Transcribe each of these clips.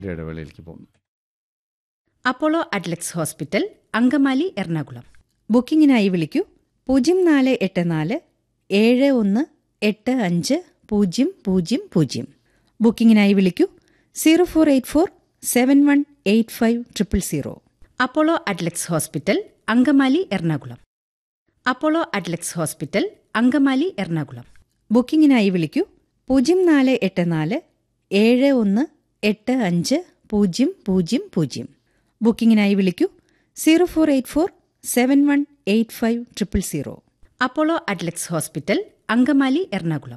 ഒരു ഇടവേളയിലേക്ക് പോകുന്നു Apollo Adlux hospital Angamaly Ernakulam ബുക്കിംഗിനായി വിളിക്കൂ പൂജ്യം നാല് എട്ട് നാല് ഏഴ് ഒന്ന് എട്ട് അഞ്ച് പൂജ്യം പൂജ്യം പൂജ്യം ബുക്കിംഗിനായി വിളിക്കൂ zero four eight four seven one eight five triple zero Apollo Adlux hospital Angamaly Ernakulam Apollo Adlux hospital Angamaly Ernakulam ബുക്കിംഗിനായി വിളിക്കൂ പൂജ്യം നാല് എട്ട് നാല് ഏഴ് ഒന്ന് എട്ട് അഞ്ച് പൂജ്യം പൂജ്യം പൂജ്യം ബുക്കിംഗിനായി വിളിക്കൂ zero four eight four seven one eight five triple zero Apollo Adlux hospital Angamaly Ernakulam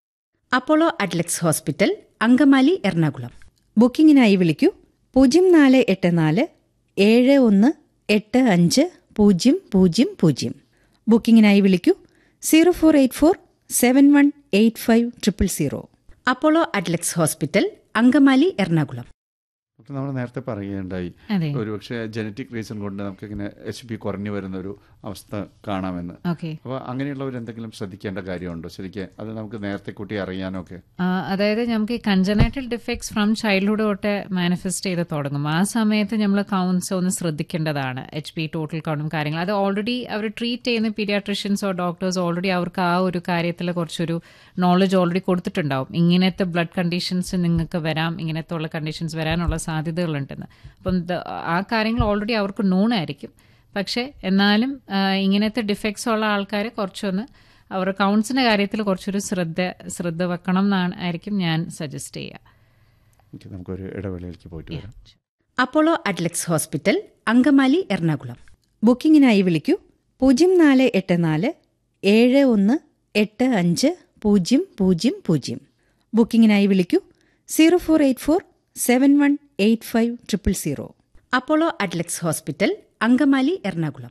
Apollo Adlux hospital Angamaly Ernakulam ബുക്കിംഗിനായി വിളിക്കൂ പൂജ്യം നാല് എട്ട് നാല് ഏഴ് ഒന്ന് എട്ട് അഞ്ച് പൂജ്യം പൂജ്യം പൂജ്യം ബുക്കിംഗിനായി വിളിക്കൂ zero four eight four seven one eight five triple zero Apollo Adlux hospital Angamaly Ernakulam അപ്പോൾ നമ്മൾ നേരത്തെ പറയുകയുണ്ടായി അതെ ഒരുപക്ഷെ ജനറ്റിക് റീസൺ കൊണ്ട് നമുക്കിങ്ങനെ എച്ച് പി കുറഞ്ഞു വരുന്ന ഒരു അവസ്ഥ കാണാമെന്ന് ഓക്കെ അപ്പോൾ അങ്ങനെയുള്ളവർ എന്തെങ്കിലും ശ്രദ്ധിക്കേണ്ട കാര്യമുണ്ടോ ശരിക്കും അത് നമുക്ക് നേരത്തെ കൂട്ടി അറിയാനൊക്കെ അതായത് നമുക്ക് ഈ കൺജനൈറ്റൽ ഡിഫക്ട്സ് ഫ്രം ചൈൽഡ്ഹുഡ് തൊട്ട് മാനിഫെസ്റ്റ് ചെയ്ത് തുടങ്ങും ആ സമയത്ത് നമ്മൾ കൗണ്ട്സ് ഒന്ന് ശ്രദ്ധിക്കേണ്ടതാണ് എച്ച് പി ടോട്ടൽ കൗണ്ടും കാര്യങ്ങൾ അത് ഓൾറെഡി അവർ ട്രീറ്റ് ചെയ്യുന്ന പീഡിയാട്രിഷ്യൻസോ ഡോക്ടേഴ്സ് ഓൾറെഡി അവർക്ക് ആ ഒരു കാര്യത്തിൽ കുറച്ചൊരു നോളജ് ഓൾറെഡി കൊടുത്തിട്ടുണ്ടാവും ഇങ്ങനത്തെ ബ്ലഡ് കണ്ടീഷൻസ് നിങ്ങൾക്ക് വരാം ഇങ്ങനത്തെ ഉള്ള കണ്ടീഷൻസ് വരാനുള്ള സാധ്യതകളുണ്ടെന്ന് അപ്പം ദ- ആ കാര്യങ്ങൾ ഓൾറെഡി അവർക്ക് നോൺ ആയിരിക്കും പക്ഷേ എന്നാലും ആ, ഇങ്ങനത്തെ ഡിഫക്ട്സ് ഉള്ള ആൾക്കാർ കുറച്ചൊന്ന് അവർ കൗൺസിൻ്റെ കാര്യത്തിൽ കുറച്ചൊരു ശ്രദ്ധ ശ്രദ്ധ വെക്കണം എന്നാണ് ആയിരിക്കും ഞാൻ സജസ്റ്റ് ചെയ്യുക ഓക്കെ നമുക്കൊരു ഇടവേളയിലേക്ക് പോയിട്ട് വരാം Apollo Adlux hospital Angamaly Ernakulam ബുക്കിംഗിനായി വിളിക്കൂ പൂജ്യം നാല് എട്ട് നാല് ഏഴ് ഒന്ന് എട്ട് അഞ്ച് പൂജ്യം പൂജ്യം പൂജ്യം ബുക്കിംഗിനായി വിളിക്കൂ zero four eight four seven one eight five triple zero Apollo Adlux hospital Angamaly Ernakulam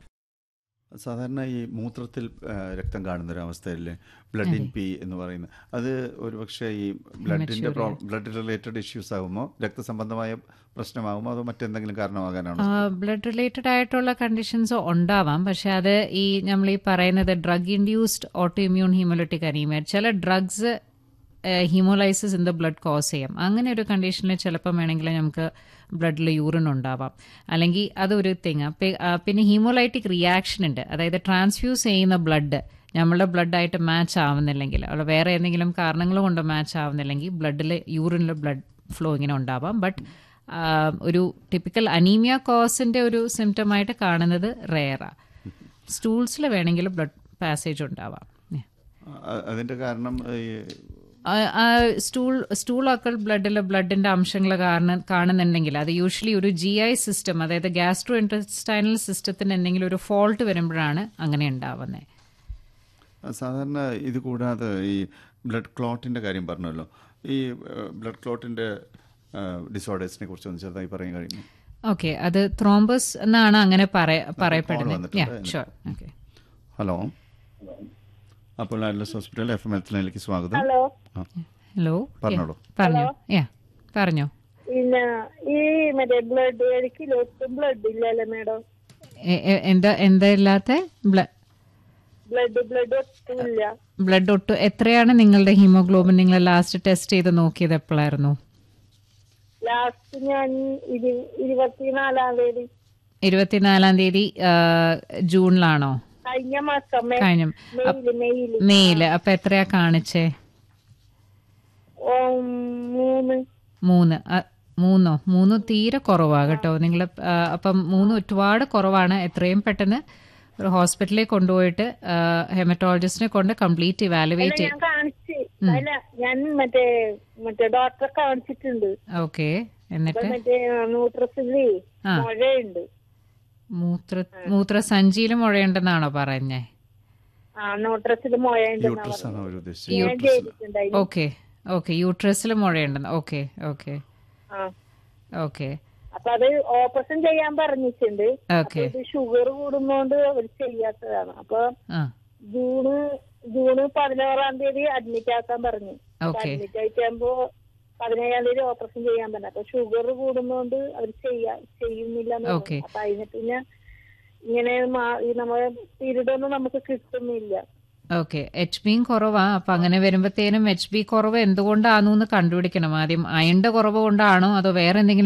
സാധാരണ ഈ മൂത്രത്തിൽ ആ, രക്തം കാണുന്ന ഒരു അവസ്ഥയില്ലേ ബ്ലഡ് ഇൻ പി എന്ന് പറയുന്നത് അത് ഒരുപക്ഷെ ഈ ബ്ലഡിന്റെ ബ്ലഡ് റിലേറ്റഡ് ഇഷ്യൂസ് ആകുമോ രക്തസംബന്ധമായ പ്രശ്നമാകുമോ അതോ മറ്റെന്തെങ്കിലും കാരണമാകാനാണോ ബ്ലഡ് റിലേറ്റഡ് ആയിട്ടുള്ള കണ്ടീഷൻസ് ഉണ്ടാവാം പക്ഷെ അത് ഈ നമ്മൾ ഈ പറയുന്നത് drug induced auto immune haemolytic anaemia ചില drugs haemolysis in the blood cause ചെയ്യാം അങ്ങനെ ഒരു കണ്ടീഷനിൽ ചിലപ്പം വേണമെങ്കിൽ നമുക്ക് ബ്ലഡിൽ യൂറിൻ ഉണ്ടാവാം അല്ലെങ്കിൽ അതൊരു തിങ് പിന്നെ ഹീമോലൈറ്റിക് റിയാക്ഷൻ ഉണ്ട് അതായത് ട്രാൻസ്ഫ്യൂസ് ചെയ്യുന്ന ബ്ലഡ് നമ്മളുടെ ബ്ലഡായിട്ട് മാച്ച് ആവുന്നില്ലെങ്കിൽ അവിടെ വേറെ എന്തെങ്കിലും കാരണങ്ങൾ കൊണ്ട് മാച്ച് ആവുന്നില്ലെങ്കിൽ ബ്ലഡിൽ യൂറിനിൽ ബ്ലഡ് ഫ്ലോ ഇങ്ങനെ ഉണ്ടാവാം ബട്ട് ഒരു ടിപ്പിക്കൽ അനീമിയ കോസിന്റെ ഒരു സിംറ്റം ആയിട്ട് കാണുന്നത് റെയറാ സ്റ്റൂൾസിൽ വേണമെങ്കിൽ ബ്ലഡ് പാസേജ് ഉണ്ടാവാം Yeah. ആ, അതിന്റെ കാരണം ഈ ആ- ആ സ്റ്റൂൾ സ്റ്റൂളൊക്കെ ബ്ലഡിൽ ബ്ലഡിന്റെ അംശങ്ങൾ കാരണം കാണുന്നുണ്ടെങ്കിൽ അത് യൂഷ്വലി ഒരു ജി ഐ സിസ്റ്റം അതായത് ഗ്യാസ്ട്രോ ഇൻറ്റസ്റ്റൈനൽ സിസ്റ്റത്തിന് എന്തെങ്കിലും ഒരു ഫോൾട്ട് വരുമ്പോഴാണ് അങ്ങനെ ഉണ്ടാവുന്നത് സാധാരണ ഇത് കൂടാതെ ഈ ബ്ലഡ് ക്ലോട്ടിന്റെ കാര്യം പറഞ്ഞല്ലോ ഈ ബ്ലഡ് ക്ലോട്ടിന്റെ ഡിസോർഡേഴ്സിനെ കുറിച്ച് ഒന്ന് ചെറുതായി പറയാൻ കഴിയുമോ ഓക്കെ അത് ത്രോംബസ് എന്നാണ് അങ്ങനെ പറയ- call പറയപ്പെടുന്നത് വന്നിട്ടുണ്ട്. ഷുവർ ഓക്കെ ഹലോ അപ്പോൾ അഡ്ലസ് ഹോസ്പിറ്റൽ എഫ് എം എത്തിലേക്ക് സ്വാഗതം ഹലോ ആ, ഹലോ പറഞ്ഞോളൂ പറഞ്ഞോ യാ പറഞ്ഞോ പിന്നെ ഈ മറ്റേ ബ്ലഡ് എനിക്ക് ഒട്ടും ബ്ലഡ് ഇല്ലല്ലേ മേഡം എ- എ- എന്താ എന്താ ഇല്ലാത്ത ബ്ലഡ് ബ്ലഡ് ബ്ലഡ് ഒട്ടും ഇല്ല ബ്ലഡ് ഒട്ട് എത്രയാണ് നിങ്ങളുടെ ഹീമോഗ്ലോബിൻ നിങ്ങൾ ലാസ്റ്റ് ടെസ്റ്റ് ചെയ്ത് നോക്കിയത് എപ്പോഴായിരുന്നു ലാസ്റ്റ് ഞാൻ ഇരു- ഇരുപത്തിനാലാം തീയതി ഇരുപത്തിനാലാം തീയതി ആ, ജൂണിലാണോ കഴിഞ്ഞ മാസം മെ- കഴിഞ്ഞ മെയില് മെയില് മെയില് അപ്പൊ എത്രയാ കാണിച്ചേ ഓ, മൂന്ന് മൂന്ന് ആ, മൂന്നോ മൂന്ന് തീരെ കുറവാ കേട്ടോ നിങ്ങൾ അപ്പം മൂന്ന് ഒരുപാട് കുറവാണ് എത്രയും പെട്ടെന്ന് ഒരു ഹോസ്പിറ്റലിൽ കൊണ്ടുപോയിട്ട് ഹെമറ്റോളജിസ്റ്റിനെ കൊണ്ട് കംപ്ലീറ്റ് ഇവാലുവേറ്റ് ഞാൻ കാണിച്ച് അല്ല ഞാൻ മറ്റേ മറ്റേ ഡോക്ടറെ കാണിച്ചിട്ടുണ്ട് ഓക്കെ അപ്പൊ എന്നിട്ട് മറ്റേ ന്യൂട്രസില് ആ. മുഴയുണ്ട് മൂത്ര മൂത്രസഞ്ചിയിൽ മുഴയുണ്ടെന്നാണോ പറഞ്ഞേ ആ ന്യൂട്രസില് മുഴയുണ്ടെന്നാ യൂട്രസ് ആണ് പറഞ്ഞത് അവർ ഉദ്ദേശിച്ചത് ഞാൻ ചെയ്തിട്ടുണ്ടായിരുന്നു ഓക്കെ ഓക്കെ യൂട്രസിൽ മുഴയുണ്ടെന്ന് ഓക്കെ ഓക്കെ ആ ഓക്കെ അപ്പൊ അത് ഓപ്പറേഷൻ ചെയ്യാൻ പറഞ്ഞിട്ടുണ്ട് ഓക്കെ ഇത് ഷുഗർ കൂടുന്നോണ്ട് അവർ ചെയ്യാത്തതാണ് അപ്പൊ ആ ജൂണ് ജൂണ് പതിനാറാം തീയതി അഡ്മിറ്റ് ആക്കാൻ പറഞ്ഞു ഓക്കെ അഡ്മിറ്റ് ആയിട്ടാകുമ്പോ പതിനേഴാം തീയതി ഓപ്പറേഷൻ ചെയ്യാൻ പറഞ്ഞു അപ്പൊ ഷുഗർ കൂടുന്നോണ്ട് അവർ ചെയ്യാ ചെയ്യുന്നില്ല എന്ന് പറഞ്ഞു. Okay. അപ്പൊ അതിന് പിന്നെ ഇങ്ങനെ മാ- ഈ നമ്മളെ പീരീഡ് ഒന്നും നമുക്ക് കിട്ടുന്നില്ല ഓക്കെ എച്ച് ബിയും കുറവാ അപ്പൊ അങ്ങനെ വരുമ്പത്തേനും എച്ച് ബി കുറവ് എന്തുകൊണ്ടാണെന്ന് കണ്ടുപിടിക്കണം ആദ്യം അയണിന്റെ കുറവ് കൊണ്ടാണോ അതോ വേറെ എന്തെങ്കിലും